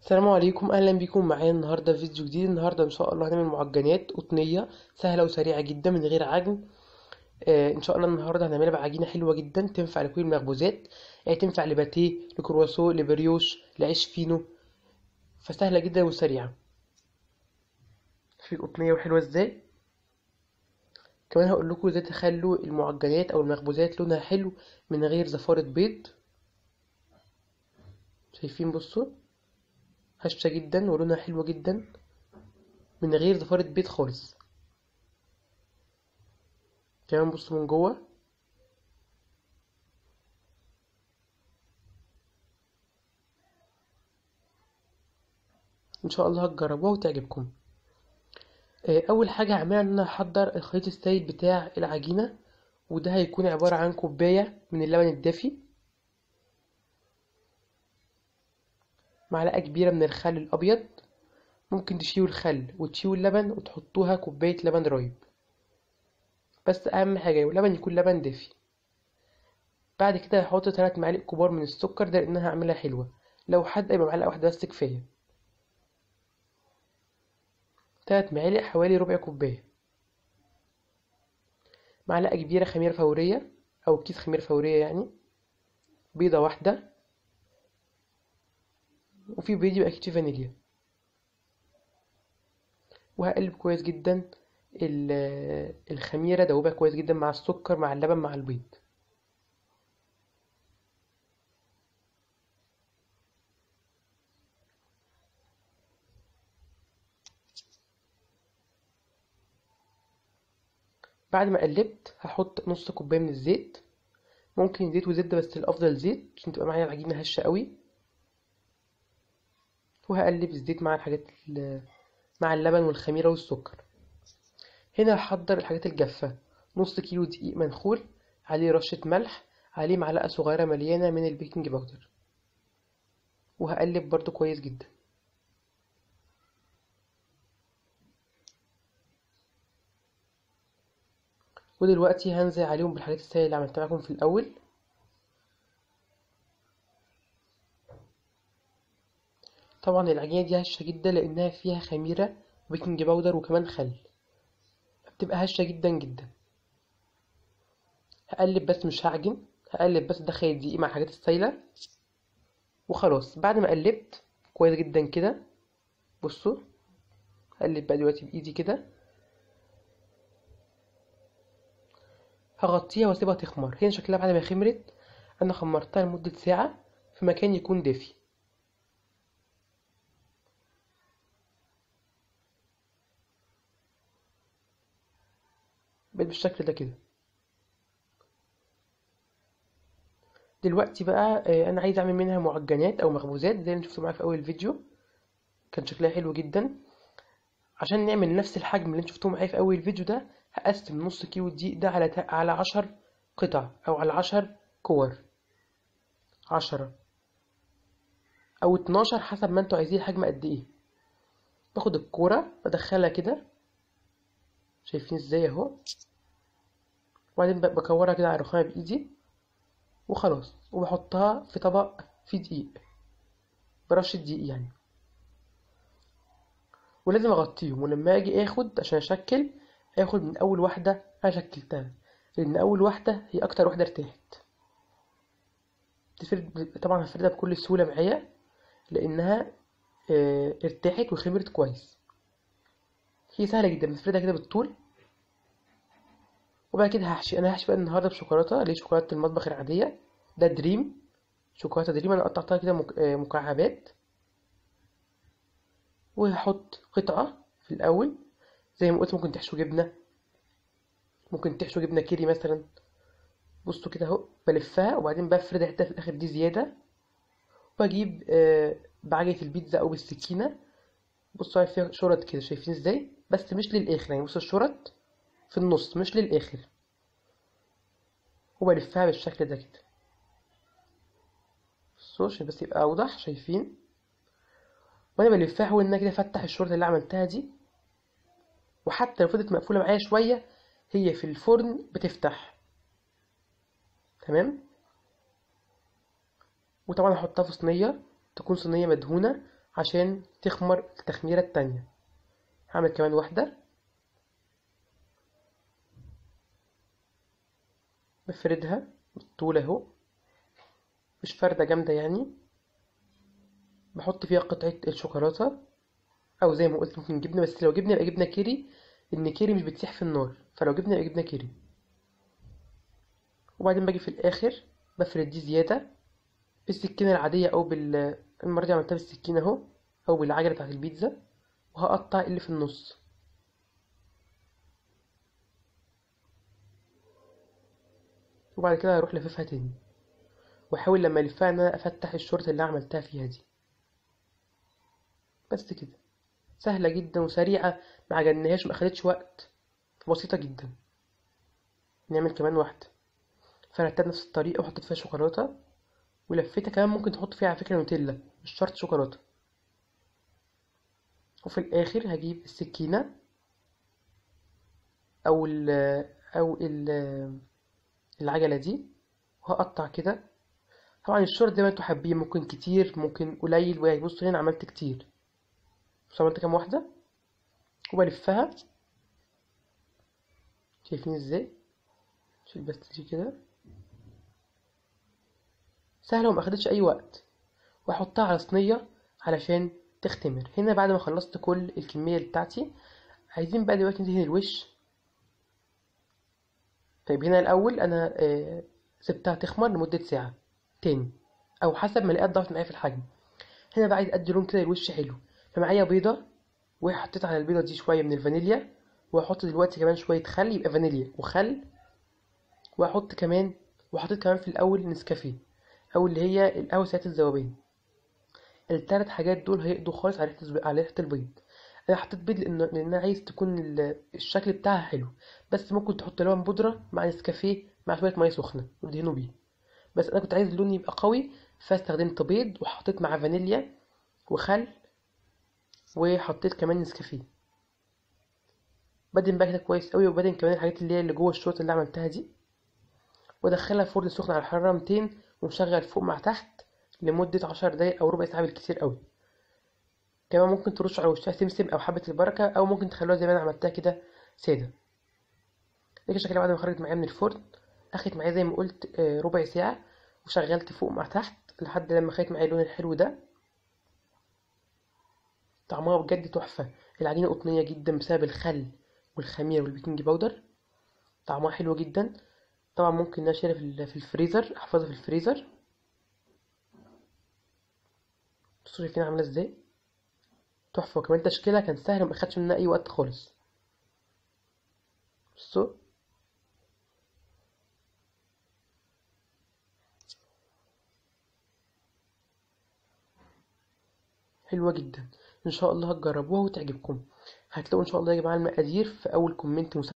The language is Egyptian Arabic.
السلام عليكم اهلا بيكم معايا النهارده في فيديو جديد النهارده ان شاء الله هنعمل معجنات قطنيه سهله وسريعه جدا من غير عجن آه ان شاء الله النهارده هنعملها بعجينه حلوه جدا تنفع لكل المخبوزات يعني تنفع لباتيه لكرواسون لبريوش لعيش فينو فسهله جدا وسريعه في قطنيه وحلوه ازاي كمان هقول لكم ازاي تخلوا المعجنات او المخبوزات لونها حلو من غير زفاره بيض شايفين بصوا هشة جدا ولونها حلوة جدا من غير زفارة بيض خالص كمان بصوا من جوه ان شاء الله هتجربوها وتعجبكم اول حاجة هعملها ان انا هحضر الخليط السائل بتاع العجينة وده هيكون عبارة عن كوباية من اللبن الدافي معلقة كبيرة من الخل الأبيض ممكن تشيلوا الخل وتشيلوا اللبن وتحطوها كوباية لبن رايب بس أهم حاجة اللبن يكون لبن دافي بعد كده هحط تلات معالق كبار من السكر ده لأنها هعملها حلوة لو حد يبقى معلقة واحدة بس كفاية تلات معالق حوالي ربع كوباية معلقة كبيرة خميرة فورية أو كيس خميرة فورية يعني بيضة واحدة وفي بيض يبقى اكيد في فانيليا وهقلب كويس جدا الخميره دوبها كويس جدا مع السكر مع اللبن مع البيض بعد ما قلبت هحط نص كوبايه من الزيت ممكن زيت وزبده بس الافضل زيت عشان تبقى معايا العجينه هشه قوي وهقلب الزيت مع الحاجات مع اللبن والخميرة والسكر هنا هحضر الحاجات الجافة نص كيلو دقيق منخول عليه رشة ملح عليه معلقة صغيرة مليانة من البيكنج باودر وهقلب برضو كويس جدا ودلوقتي هنزل عليهم بالحاجات السائلة اللي عملتها معاكم في الأول طبعا العجينة دي هشة جدا لأنها فيها خميرة وبيكنج باودر وكمان خل بتبقى هشة جدا جدا هقلب بس مش هعجن هقلب بس ادخل الدقيق مع الحاجات السايلة وخلاص بعد ما قلبت كويس جدا كده بصوا هقلب بقى دلوقتي بإيدي كده هغطيها واسيبها تخمر هنا شكلها بعد ما خمرت انا خمرتها لمدة ساعة في مكان يكون دافي بقت بالشكل ده كده دلوقتي بقى انا عايز اعمل منها معجنات او مخبوزات زي اللي شفتوا معايا في اول الفيديو كان شكلها حلو جدا عشان نعمل نفس الحجم اللي شفتوه معايا في اول الفيديو ده هقسم نص كيلو دقيق ده على على عشر قطع او على عشر كور عشرة او اتناشر حسب ما انتوا عايزين الحجم قد ايه باخد الكورة بدخلها كده شايفين ازاي اهو وبعدين بكورها كده على الرخامة بإيدي وخلاص وبحطها في طبق فيه دقيق برشة دقيق يعني ولازم اغطيهم ولما اجي اخد عشان اشكل اخد من اول واحدة انا شكلتها لان اول واحدة هي اكتر واحدة ارتاحت تفرد طبعا هفردها بكل سهولة معايا لانها اه ارتاحت وخمرت كويس هي سهلة جدا بنفردها كده بالطول وبعد كده هحشي انا هحشي بقى النهارده بشوكولاته اللي هي شوكولاته المطبخ العاديه ده دريم شوكولاته دريم انا قطعتها كده مكعبات وهحط قطعه في الاول زي ما قلت ممكن تحشوا جبنه ممكن تحشوا جبنه كيري مثلا بصوا كده اهو بلفها وبعدين بفرد حته في الاخر دي زياده واجيب بعجله البيتزا او بالسكينه بصوا فيها شرط كده شايفين ازاي بس مش للاخر يعني بصوا الشرط في النص مش للآخر وبلفها بالشكل ده كده بصوا عشان بس يبقى أوضح شايفين وأنا بلفها هو إن أنا كده أفتح الشرط اللي عملتها دي وحتى لو فضلت مقفولة معايا شوية هي في الفرن بتفتح تمام وطبعا هحطها في صينية تكون صينية مدهونة عشان تخمر التخميرة التانية هعمل كمان واحدة بفردها بالطول اهو مش فردة جامدة يعني بحط فيها قطعة الشوكولاتة أو زي ما قلت ممكن جبنة بس لو جبنة يبقى جبنة كيري إن كيري مش بتسيح في النار فلو جبنة يبقى جبنة كيري وبعدين باجي في الآخر بفرد دي زيادة بالسكينة العادية أو بال المرة دي عملتها بالسكينة أهو أو بالعجلة بتاعت البيتزا وهقطع اللي في النص وبعد كده هروح لففها تاني واحاول لما الفها ان انا افتح الشورت اللي أنا عملتها فيها دي بس كده سهلة جدا وسريعة ما عجنهاش ما اخدتش وقت بسيطة جدا نعمل كمان واحدة فردتها بنفس الطريقة وحطيت فيها شوكولاتة ولفيتها كمان ممكن تحط فيها على فكرة نوتيلا مش شرط شوكولاتة وفي الآخر هجيب السكينة أو ال أو ال العجلة دي وهقطع كده طبعا الشورت زي ما انتوا حابين ممكن كتير ممكن قليل وهي بصوا هنا عملت كتير بصوا عملت كام واحدة وبلفها شايفين ازاي شيل بس دي كده سهلة وما اخدتش اي وقت واحطها على صينية علشان تختمر هنا بعد ما خلصت كل الكمية بتاعتي عايزين بقى دلوقتي ندهن الوش طيب هنا الأول أنا آه، سبتها تخمر لمدة ساعة تاني أو حسب ما الاقيها ضغط معايا في الحجم هنا بقى عايز أدي لون كده للوش حلو فمعايا بيضة وحطيت على البيضة دي شوية من الفانيليا وهحط دلوقتي كمان شوية خل يبقى فانيليا وخل وهحط كمان وحطيت كمان في الأول نسكافيه أو اللي هي القهوة ساعة الذوبان التلات حاجات دول هيقضوا خالص على ريحة الز- على ريحة البيض انا حطيت بيض لان لان انا عايز تكون ال- الشكل بتاعها حلو بس ممكن تحط لبن بودرة مع نسكافيه مع شوية مية سخنة وتدهنوا بيه بس انا كنت عايز اللون يبقى قوي فاستخدمت بيض وحطيت مع فانيليا وخل وحطيت كمان نسكافيه بدهن بقى كده كويس قوي وبدهن كمان الحاجات اللي هي اللي جوه الشوط اللي عملتها دي وادخلها في فرن سخن على الحرارة 200 ومشغل فوق مع تحت لمدة 10 دقايق او ربع ساعة بالكتير قوي كمان ممكن ترشوا على وشها سمسم او حبة البركة او ممكن تخلوها زي ما انا عملتها كده سادة دي شكلها بعد ما خرجت معايا من الفرن اخدت معايا زي ما قلت آه، ربع ساعة وشغلت فوق مع تحت لحد لما خدت معايا اللون الحلو ده طعمها بجد تحفة العجينة قطنية جدا بسبب الخل والخميرة والبيكنج باودر طعمها حلو جدا طبعا ممكن إن أنا اشيلها في ال- في الفريزر احفظها في الفريزر بصوا شايفين عاملة ازاي تحفة وكمان تشكيلها كان سهل وما خدش منها اي وقت خالص بصوا حلوة جدا ان شاء الله هتجربوها وتعجبكم هتلاقوا ان شاء الله يا جماعة المقادير في اول كومنت